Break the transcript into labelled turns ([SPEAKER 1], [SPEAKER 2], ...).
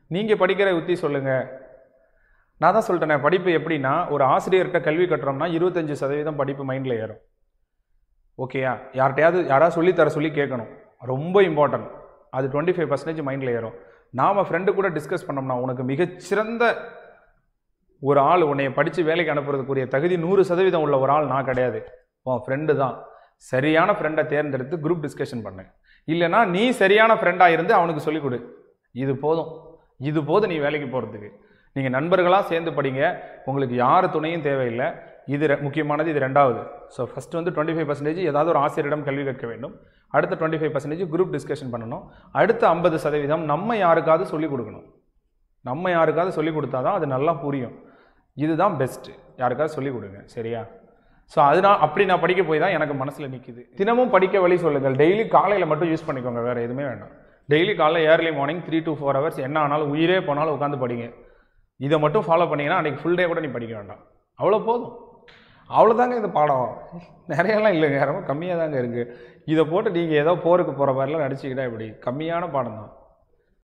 [SPEAKER 1] நீங்கள் படிக்கிற யுத்தி சொல்லுங்கள் நான் தான் சொல்லிட்டேனே படிப்பு எப்படின்னா ஒரு ஆசிரியர்கிட்ட கல்வி கட்டுறோம்னா இருபத்தஞ்சி சதவீதம் படிப்பு மைண்டில் ஏறும் ஓகேயா யார்கிட்டயாவது யாராவது சொல்லி தர சொல்லி கேட்கணும் ரொம்ப இம்பார்ட்டன்ட் அது டுவெண்ட்டி ஃபைவ் பர்சன்டேஜ் மைண்டில் ஏறும் நாம் ஃப்ரெண்டு கூட டிஸ்கஸ் பண்ணோம்னா உனக்கு மிகச்சிறந்த ஒரு ஆள் உன்னைய படித்து வேலைக்கு அனுப்புறதுக்குரிய தகுதி நூறு சதவீதம் உள்ள ஒரு ஆள் நான் கிடையாது உன் ஃப்ரெண்டு தான் சரியான ஃப்ரெண்டை தேர்ந்தெடுத்து குரூப் டிஸ்கஷன் பண்ணு இல்லைன்னா நீ சரியான ஃப்ரெண்டாக இருந்து அவனுக்கு சொல்லிக் கொடு இது போதும் இது போதும் நீ வேலைக்கு போகிறதுக்கு நீங்கள் நண்பர்களாக சேர்ந்து படிங்க உங்களுக்கு யார் துணையும் தேவையில்லை இது ரெ- முக்கியமானது இது ரெண்டாவது ஸோ ஃபஸ்ட்டு வந்து டுவெண்ட்டி ஃபைவ் பர்சன்டேஜ் ஏதாவது ஒரு ஆசிரியரிடம் கல்வி கற்க வேண்டும் அடுத்த twenty five percentage group discussion பண்ணணும் அடுத்த ஐம்பது சதவீதம் நம்ம யாருக்காவது சொல்லிக் கொடுக்கணும் நம்ம யாருக்காவது சொல்லிக் கொடுத்தா தான் அது நல்லா புரியும் இதுதான் பெஸ்ட்டு யாருக்காவது சொல்லிக் கொடுங்க சரியா ஸோ அதனால் அப்படி நான் படிக்க போய் தான் எனக்கு மனசில் நிற்கிது தினமும் படிக்க வழி சொல்லுங்கள் டெய்லி காலையில் மட்டும் யூஸ் பண்ணிக்கோங்க வேறு எதுவுமே வேண்டாம் டெய்லி காலைல early morning three to four hours என்ன ஆனாலும் உயிரே போனாலும் உட்காந்து படிங்க இதை மட்டும் ஃபாலோ பண்ணீங்கன்னா அன்றைக்கி ஃபுல் டே கூட நீ படிக்க வேண்டாம் அவ்வளோ போதும் அவ்வளோதாங்க இந்த பாடம் நிறையெல்லாம் இல்லைங்க ரொம்ப கம்மியாக தாங்க இருக்குது இதை போட்டு நீங்கள் ஏதோ போருக்கு போகிற மாதிரிலாம் நடிச்சிக்கிட்டா இப்படி கம்மியான பாடம் தான்